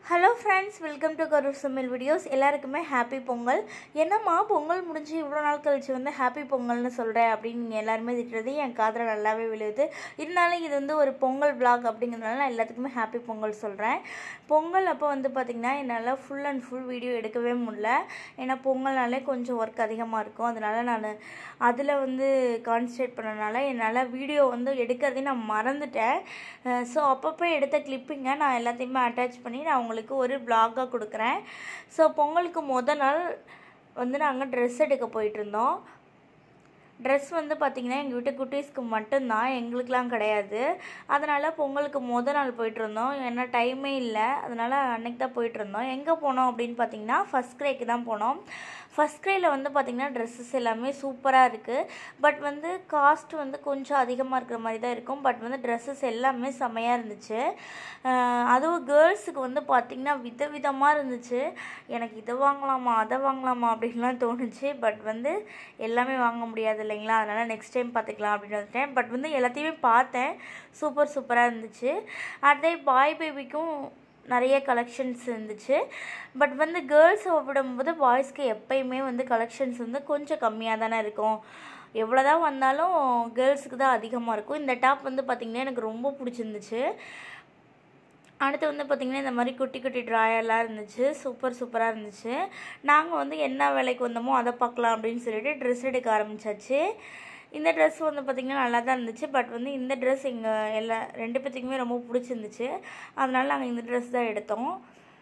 hello friends welcome to Karur சமையல் videos எல்லாருக்குமே happy Pongal என்னம்மா பொங்கல் முடிஞ்சு இவ்வளோ நாள் கழிச்சு வந்து ஹாப்பி பொங்கல்னு சொல்கிறேன் அப்படின்னு நீங்கள் எல்லாருமே திட்டுறது என் காதில் நல்லாவே விழுவுது இருந்தாலும் இது வந்து ஒரு பொங்கல் vlog அப்படிங்கிறதுனால நான் எல்லாத்துக்குமே ஹாப்பி பொங்கல் சொல்கிறேன் பொங்கல் அப்போ வந்து பார்த்திங்கன்னா என்னால் ஃபுல் அண்ட் ஃபுல் வீடியோ எடுக்கவே முடியல ஏன்னா பொங்கல்னாலே கொஞ்சம் ஒர்க் அதிகமாக இருக்கும் அதனால நான் அதில் வந்து கான்சன்ட்ரேட் பண்ணனால என்னால் வீடியோ வந்து எடுக்கிறதையும் நான் மறந்துட்டேன் ஸோ அப்பப்போ எடுத்த கிளிப்பிங்கை நான் எல்லாத்தையுமே அட்டாச் பண்ணி நான் உங்களுக்கு ஒரு vlog-ஆ கொடுக்குறேன் ஸோ பொங்கலுக்கு முத நாள் வந்து நாங்கள் ட்ரெஸ் எடுக்க போயிட்டு இருந்தோம் ட்ரெஸ் வந்து பார்த்திங்கன்னா எங்கள் வீட்டு குட்டீஸ்க்கு மட்டும்தான் எங்களுக்கெலாம் கிடையாது அதனால் பொங்கலுக்கு முத நாள் போயிட்டு இருந்தோம் ஏன்னா டைமே இல்லை அதனால் அன்னைக்கு தான் போயிட்டு இருந்தோம் எங்கே போனோம் அப்படின்னு பார்த்தீங்கன்னா ஃபஸ்ட் கிரேக்கு தான் போனோம் ஃபஸ்ட் கிரேயில் வந்து பார்த்திங்கன்னா ட்ரெஸ்ஸஸ் எல்லாமே சூப்பராக இருக்குது பட் வந்து காஸ்ட் வந்து கொஞ்சம் அதிகமாக இருக்கிற மாதிரி தான் இருக்கும் பட் வந்து ட்ரெஸ்ஸஸ் எல்லாமே செமையாக இருந்துச்சு அஹ் அதுவும் கேர்ள்ஸுக்கு வந்து பார்த்திங்கன்னா விதவிதமாக இருந்துச்சு எனக்கு இதை வாங்கலாமா அதை வாங்கலாமா அப்படின்லாம் தோணுச்சு பட் வந்து எல்லாமே வாங்க முடியாது இல்லைங்களா அதனால் நெக்ஸ்ட் டைம் பார்த்துக்கலாம் அப்படின்னு வந்துட்டேன் பட் வந்து எல்லாத்தையுமே பார்த்தேன் சூப்பர் சூப்பராக இருந்துச்சு அதே பாய் பேபிக்கும் நிறைய கலெக்ஷன்ஸ் இருந்துச்சு பட் வந்து கேர்ள்ஸை விடும்போது பாய்ஸ்க்கு எப்பயுமே வந்து கலெக்ஷன்ஸ் வந்து கொஞ்சம் கம்மியாக தானே இருக்கும் எவ்வளோதான் வந்தாலும் கேர்ள்ஸுக்கு தான் அதிகமாக இருக்கும் இந்த டாப் வந்து பார்த்திங்கன்னா எனக்கு ரொம்ப பிடிச்சிருந்துச்சு அடுத்து வந்து பார்த்திங்கன்னா இந்த மாதிரி குட்டி குட்டி ட்ராயெல்லாம் இருந்துச்சு சூப்பர் சூப்பராக இருந்துச்சு நாங்கள் வந்து என்ன வேலைக்கு வந்தோமோ அதை பார்க்கலாம் அப்படின்னு சொல்லிட்டு ட்ரெஸ் எடுக்க ஆரம்பிச்சாச்சு இந்த ட்ரெஸ் வந்து பார்த்திங்கன்னா நல்லா தான் இருந்துச்சு பட் வந்து இந்த ட்ரெஸ் எங்கள் எல்லா ரெண்டு பேர்த்துக்குமே ரொம்ப பிடிச்சிருந்துச்சு அதனால நாங்கள் இந்த ட்ரெஸ் தான் எடுத்தோம்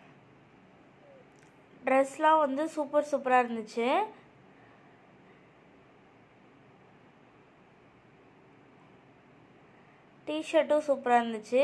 ட்ரெஸ்லாம் வந்து சூப்பர் சூப்பராக இருந்துச்சு டிஷர்ட்டும் சூப்பராக இருந்துச்சு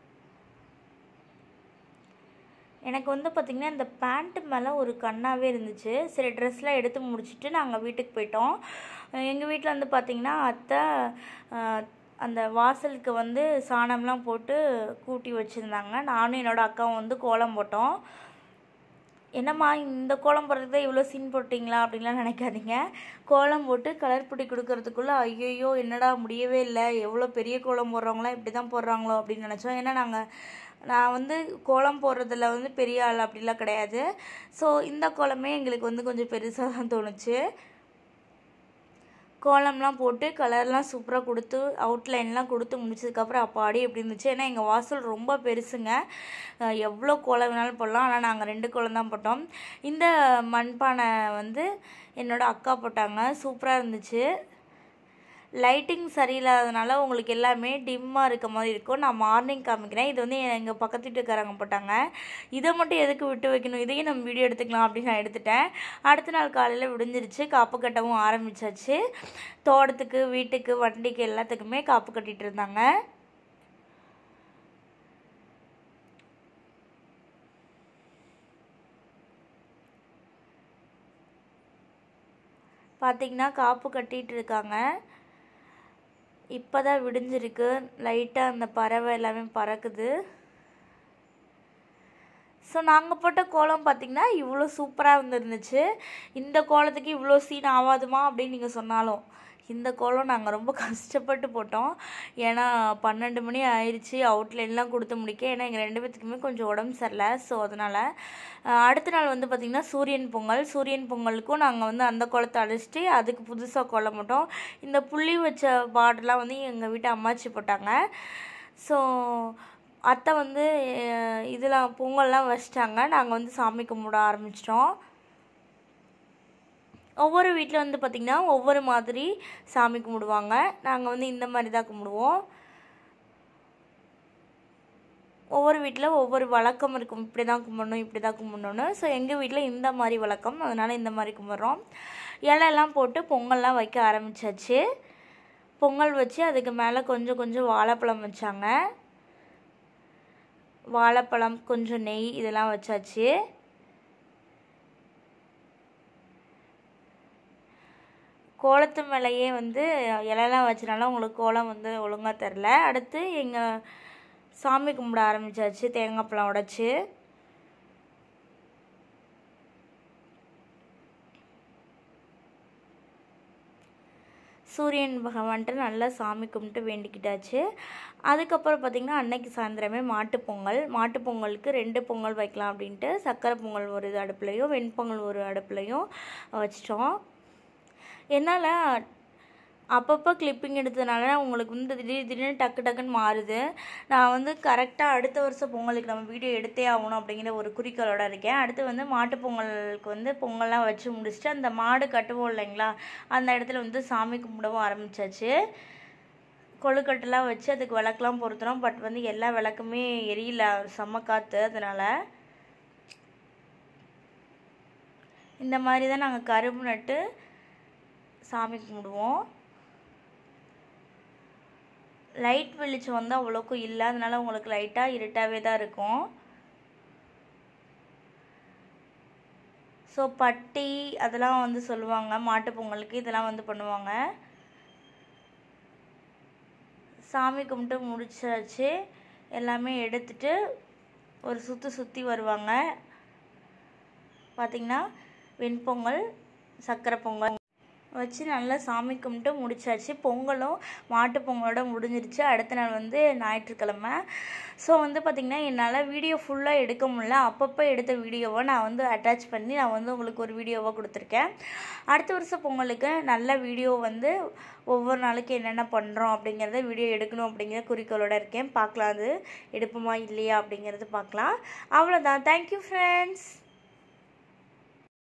எனக்கு வந்து பார்த்திங்கன்னா இந்த பேண்ட்டு மேலே ஒரு கண்ணாகவே இருந்துச்சு சரி ட்ரெஸ்லாம் எடுத்து முடிச்சுட்டு நாங்கள் வீட்டுக்கு போயிட்டோம் எங்கள் வீட்டில் வந்து பார்த்திங்கன்னா அத்தை அஹ், அந்த வாசலுக்கு வந்து சாணம்லாம் போட்டு கூட்டி வச்சுருந்தாங்க நானும் என்னோடய அக்காவும் வந்து கோலம் போட்டோம் என்னம்மா இந்த கோலம் போடுறதுக்கு தான் இவ்வளோ சீன் போட்டிங்களா அப்படின்லாம் நினைக்காதீங்க கோலம் போட்டு கலர் பொடி கொடுக்கறதுக்குள்ளே ஐயோ என்னடா முடியவே இல்லை எவ்வளோ பெரிய கோலம் போடுறவங்களாம் இப்படி தான் போடுறாங்களோ அப்படின்னு நினச்சோம் ஏன்னா நாங்கள் நான் வந்து கோலம் போடுறதுல வந்து பெரிய ஆள் அப்படிலாம் கிடையாது ஸோ இந்த கோலமே எங்களுக்கு வந்து கொஞ்சம் பெருசாக தான் தோணுச்சு கோலம்லாம் போட்டு கலர்லாம் சூப்பராக கொடுத்து அவுட்லைன்லாம் கொடுத்து முடிச்சதுக்கப்புறம் அப்பாடி எப்படி இருந்துச்சு ஏன்னா எங்கள் வாசல் ரொம்ப பெருசுங்க அஹ் எவ்வளோ கோலம் வேணாலும் போடலாம் ஆனால் நாங்கள் ரெண்டு கோலம் தான் போட்டோம் இந்த மண்பானை வந்து என்னோட அக்கா போட்டாங்க சூப்பராக இருந்துச்சு லைட்டிங் சரியில்லாதனால உங்களுக்கு எல்லாமே டிம்மாக இருக்க மாதிரி இருக்கும் நான் மார்னிங் காமிக்கிறேன் இது வந்து எங்கள் பக்கத்து வீட்டுக்காரங்க போட்டாங்க இதை மட்டும் எதுக்கு விட்டு வைக்கணும் இதையும் நம்ம வீடியோ எடுத்துக்கலாம் அப்படின்னு நான் எடுத்துட்டேன் அடுத்த நாள் காலையில் விடிஞ்சிருச்சு காப்பு கட்டவும் ஆரம்பிச்சாச்சு தோட்டத்துக்கு வீட்டுக்கு வண்டிக்கு எல்லாத்துக்குமே காப்பு கட்டிட்டு இருந்தாங்க பார்த்தீங்கன்னா காப்பு கட்டிட்டு இருக்காங்க இப்போ தான் விடிஞ்சிருக்கு லைட்டாக அந்த பறவை எல்லாமே பறக்குது ஸோ நாங்கள் போட்ட கோலம் பார்த்திங்கன்னா இவ்வளோ சூப்பராக வந்துருந்துச்சு இந்த கோலத்துக்கு இவ்வளோ சீன் ஆகாதுமா அப்படின்னு நீங்கள் சொன்னாலும் இந்த கோலம் நாங்கள் ரொம்ப கஷ்டப்பட்டு போட்டோம் ஏன்னா பன்னெண்டு மணி ஆயிடுச்சு அவுட்லைன்லாம் கொடுத்து முடிக்க ஏன்னா எங்கள் ரெண்டு பேத்துக்குமே கொஞ்சம் உடம்பு சரியில்லை ஸோ அதனால் அஹ், அடுத்த நாள் வந்து பார்த்திங்கன்னா சூரியன் பொங்கல் சூரியன் பொங்கலுக்கும் நாங்கள் வந்து அந்த கோலத்தை அழிச்சிட்டு அதுக்கு புதுசாக கோலம் போட்டோம் இந்த புள்ளி வச்ச பாடெலாம் வந்து எங்கள் வீட்டு அம்மாச்சி போட்டாங்க ஸோ அத்தை வந்து அஹ், இதெல்லாம் பொங்கல்லாம் வச்சிட்டாங்க நாங்கள் வந்து சாமி கும்பிட ஆரம்பிச்சிட்டோம் ஒவ்வொரு வீட்டில் வந்து பார்த்திங்கன்னா ஒவ்வொரு மாதிரி சாமி கும்பிடுவாங்க நாங்கள் வந்து இந்த மாதிரி தான் கும்பிடுவோம் ஒவ்வொரு வீட்டில் ஒவ்வொரு வழக்கம் இருக்கும் இப்படி தான் கும்பிடணும் இப்படி தான் கும்பிடணும்னு ஸோ எங்கள் வீட்டில் இந்த மாதிரி வழக்கம் அதனால் இந்த மாதிரி கும்பிட்றோம் இலையெல்லாம் போட்டு பொங்கல்லாம் வைக்க ஆரம்பிச்சாச்சு பொங்கல் வச்சு அதுக்கு மேலே கொஞ்சம் கொஞ்சம் வாழைப்பழம் வச்சாங்க வாழைப்பழம் கொஞ்சம் நெய் இதெல்லாம் வச்சாச்சு கோலத்து மேலேயே வந்து இலையெல்லாம் வச்சனால உங்களுக்கு கோலம் வந்து ஒழுங்காக தெரில அடுத்து எங்கள் சாமி கும்பிட ஆரம்பிச்சாச்சு தேங்காய் பழம் உடைச்சி சூரியன் பகவான்ட்டு நல்லா சாமி கும்பிட்டு வேண்டிக்கிட்டாச்சு அதுக்கப்புறம் பார்த்திங்கன்னா அன்னைக்கு சாயந்தரமே மாட்டுப் பொங்கல் மாட்டுப் பொங்கலுக்கு ரெண்டு பொங்கல் வைக்கலாம் அப்படின்ட்டு சக்கரை பொங்கல் ஒரு இது அடுப்புலையும் வெண்பொங்கல் ஒரு அடுப்புலையும் வச்சிட்டோம் என்னால் அப்பப்போ கிளிப்பிங் எடுத்ததுனால உங்களுக்கு வந்து திடீர் திடீர்னு டக்கு டக்குன்னு மாறுது நான் வந்து கரெக்டாக அடுத்த வருஷம் பொங்கலுக்கு நம்ம வீடியோ எடுத்தே ஆகணும் அப்படிங்கிற ஒரு குறிக்கோளோட இருக்கேன் அடுத்து வந்து மாட்டுப் பொங்கலுக்கு வந்து பொங்கல்லாம் வச்சு முடிச்சுட்டு அந்த மாடு கட்டுவோம் இல்லைங்களா அந்த இடத்துல வந்து சாமி கும்பிடவும் ஆரம்பிச்சாச்சு கொழுக்கட்டெல்லாம் வச்சு அதுக்கு விளக்கெலாம் பொருத்துறோம் பட் வந்து எல்லா விளக்குமே எரியல செம்ம காற்று அதனால் இந்த மாதிரி தான் நாங்கள் கரும்பு நட்டு சாமி கும்பிடுவோம் லைட் வெளிச்சம் வந்து அவ்வளோக்கும் இல்லை அதனால உங்களுக்கு லைட்டாக இருட்டாகவே தான் இருக்கும் ஸோ பட்டி அதெல்லாம் வந்து சொல்லுவாங்க மாட்டுப் பொங்கலுக்கு இதெல்லாம் வந்து பண்ணுவாங்க சாமி கும்பிட்டு முடிச்சாச்சு எல்லாமே எடுத்துட்டு ஒரு சுற்றி சுற்றி வருவாங்க பார்த்திங்கன்னா வெண்பொங்கல் சக்கரை பொங்கல் வச்சு நல்லா சாமி கும்பிட்டு முடிச்சாச்சு பொங்கலும் மாட்டுப் பொங்கலோட முடிஞ்சிருச்சு அடுத்த நாள் வந்து ஞாயிற்றுக்கிழமை ஸோ வந்து பார்த்திங்கன்னா என்னால் வீடியோ ஃபுல்லாக எடுக்க முடியல அப்பப்போ எடுத்த வீடியோவை நான் வந்து அட்டாச் பண்ணி நான் வந்து உங்களுக்கு ஒரு வீடியோவாக கொடுத்துருக்கேன் அடுத்த வருஷம் பொங்கலுக்கு நல்ல வீடியோ வந்து ஒவ்வொரு நாளைக்கு என்னென்ன பண்ணுறோம் அப்படிங்கிறத வீடியோ எடுக்கணும் அப்படிங்கிற குறிக்கோளோட இருக்கேன் பார்க்கலாம் அது எடுப்போமா இல்லையா அப்படிங்கிறது பார்க்கலாம் அவ்வளோதான் தேங்க்யூ ஃப்ரெண்ட்ஸ்